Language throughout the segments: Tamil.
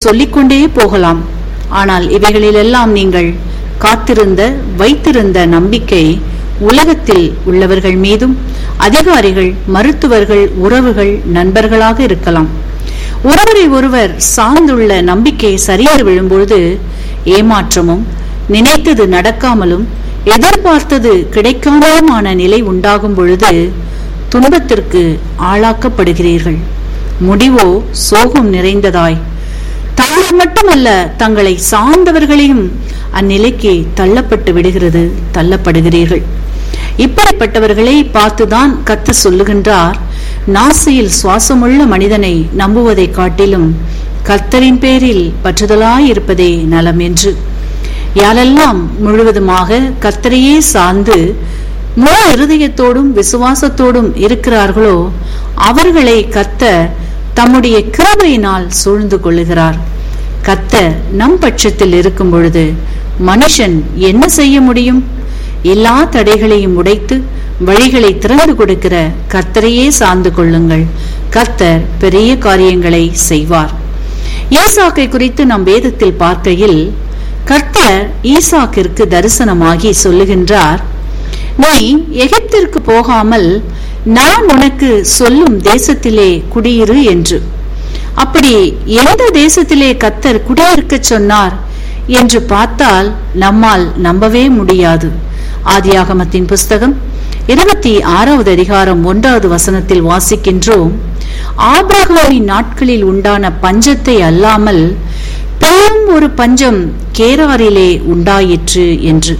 சொல்லிக்கொண்டே போகலாம் ஆனால் இவைகளிலெல்லாம் நீங்கள் காத்திருந்த வைத்திருந்த நம்பிக்கை உலகத்தில் உள்ளவர்கள் மீதும் அதிகாரிகள் மருத்துவர்கள் உறவுகள் நண்பர்களாக இருக்கலாம் ஒருவரை ஒருவர் சார்ந்துள்ள நம்பிக்கை சரியாக விழும்பொழுது ஏமாற்றமும் நினைத்தது நடக்காமலும் எதிர்பார்த்தது கிடைக்காமலுமான நிலை உண்டாகும் பொழுது துன்பத்திற்கு ஆளாக்கப்படுகிறீர்கள் முடிவோ சோகம் நிறைந்ததாய் தாங்கள் மட்டுமல்ல தங்களை சார்ந்தவர்களையும் அந்நிலைக்கு தள்ளப்பட்டு விடுகிறது தள்ளப்படுகிறீர்கள் இப்படிப்பட்டவர்களை பார்த்துதான் கத்து சொல்லுகின்றார் நாசியில் சுவாசமுள்ள மனிதனை நம்புவதை காட்டிலும் கர்த்தரின் பேரில் பற்றுதலாயிருப்பதே நலம் என்று யாரெல்லாம் முழுவதுமாக கர்த்தரையே சார்ந்து முழு இருதயத்தோடும் விசுவாசத்தோடும் இருக்கிறார்களோ அவர்களை கத்த தம்முடைய கிருபையினால் சூழ்ந்து கொள்ளுகிறார் கத்த நம் பட்சத்தில் இருக்கும் பொழுது மனுஷன் என்ன செய்ய முடியும் எல்லா தடைகளையும் உடைத்து வழிகளை திறந்து கொடுக்கிற கர்த்தரையே சார்ந்து கொள்ளுங்கள் கர்த்தர் பெரிய காரியங்களை செய்வார் ஈசாக்கை குறித்து நம் வேதத்தில் பார்க்கையில் கர்த்தர் ஈசாக்கிற்கு தரிசனமாகி சொல்லுகின்றார் நீ எகிப்திற்கு போகாமல் நான் உனக்கு சொல்லும் தேசத்திலே குடியிரு என்று அப்படி எந்த தேசத்திலே கத்தர் குடியிருக்கச் சொன்னார் என்று பார்த்தால் நம்மால் நம்பவே முடியாது ஆதியாகமத்தின் புஸ்தகம் இருபத்தி ஆறாவது அதிகாரம் ஒன்றாவது வசனத்தில் வாசிக்கின்றோம் ஆபிரகாமின் நாட்களில் உண்டான பஞ்சத்தை அல்லாமல் பெரும் ஒரு பஞ்சம் கேராரிலே உண்டாயிற்று என்று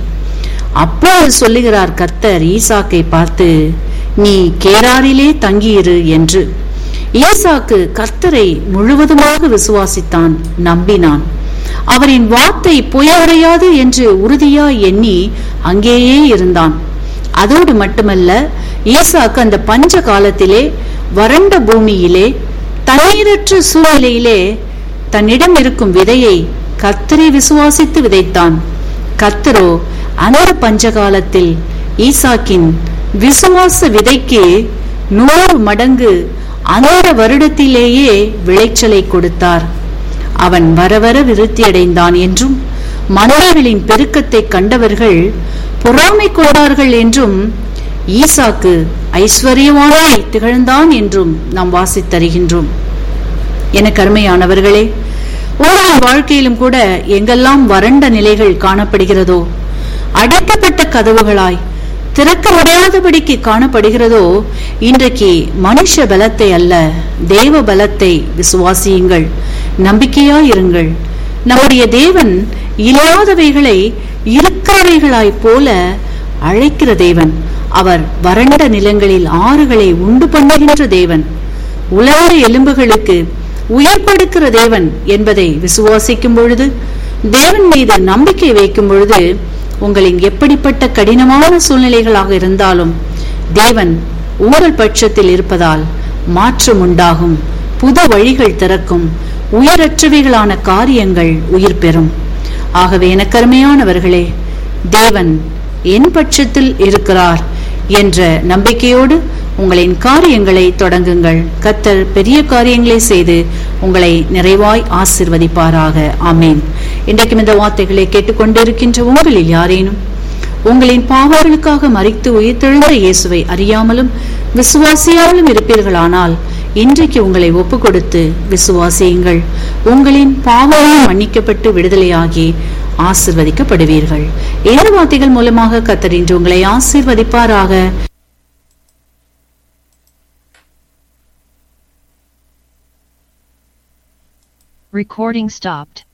அப்போது சொல்லுகிறார் கர்த்தர் ஈசாக்கை பார்த்து நீ கேராரிலே தங்கியிரு என்று ஈசாக்கு கர்த்தரை முழுவதுமாக விசுவாசித்தான் நம்பினான் அவரின் வார்த்தை பொய்யடையாது என்று உறுதியாய் எண்ணி அங்கேயே இருந்தான் அதோடு மட்டுமல்ல ஈசாக்கு அந்த பஞ்ச காலத்திலே வறண்ட பூமியிலே தண்ணீரற்ற சூழ்நிலையிலே தன்னிடம் இருக்கும் விதையை கர்த்தரை விசுவாசித்து விதைத்தான் கர்த்தரோ அந்த பஞ்ச காலத்தில் ஈசாக்கின் விசுவாச விதைக்கு நூறு மடங்கு அந்த வருடத்திலேயே விளைச்சலை கொடுத்தார் அவன் வர வர விருத்தி அடைந்தான் என்றும் மனிதர்களின் பெருக்கத்தை கண்டவர்கள் பொறாமை கொண்டார்கள் என்றும் ஈசாக்கு ஐஸ்வர்யவானாய் திகழ்ந்தான் என்றும் நாம் வாசித்தருகின்றோம் எனக்கு அருமையானவர்களே உங்கள் வாழ்க்கையிலும் கூட எங்கெல்லாம் வறண்ட நிலைகள் காணப்படுகிறதோ அடைக்கப்பட்ட கதவுகளாய் திறக்க முடியாதபடிக்கு காணப்படுகிறதோ இன்றைக்கு மனுஷ பலத்தை அல்ல தேவ பலத்தை விசுவாசியுங்கள் நம்பிக்கையாயிருங்கள் நம்முடைய தேவன் இல்லாதவைகளை இருக்கிறவைகளாய் போல அழைக்கிற தேவன் அவர் வறண்ட நிலங்களில் ஆறுகளை உண்டு பண்ணுகின்ற தேவன் உலக எலும்புகளுக்கு உயிர் கொடுக்கிற தேவன் என்பதை விசுவாசிக்கும் பொழுது தேவன் மீது நம்பிக்கை வைக்கும் பொழுது உங்களின் எப்படிப்பட்ட கடினமான சூழ்நிலைகளாக இருந்தாலும் தேவன் உங்கள் பட்சத்தில் இருப்பதால் மாற்றம் உண்டாகும் புது வழிகள் திறக்கும் உயிரற்றவைகளான காரியங்கள் உயிர் பெறும் ஆகவே எனக்கு அருமையானவர்களே தேவன் என் பட்சத்தில் இருக்கிறார் என்ற நம்பிக்கையோடு உங்களின் காரியங்களை தொடங்குங்கள் கத்தர் பெரிய காரியங்களை செய்து உங்களை நிறைவாய் ஆசிர்வதிப்பாராக ஆமேன் இன்றைக்கும் இந்த வார்த்தைகளை கேட்டுக்கொண்டிருக்கின்ற உங்களில் யாரேனும் உங்களின் பாவங்களுக்காக மறித்து உயிர்த்தெழுந்த இயேசுவை அறியாமலும் விசுவாசியாமலும் இருப்பீர்களானால் இன்றைக்கு உங்களை ஒப்பு கொடுத்து விசுவாசியுங்கள் உங்களின் பாவங்களும் மன்னிக்கப்பட்டு விடுதலையாகி ஆசிர்வதிக்கப்படுவீர்கள் ஏழு வார்த்தைகள் மூலமாக கத்தர் இன்று உங்களை ஆசிர்வதிப்பாராக Recording stopped.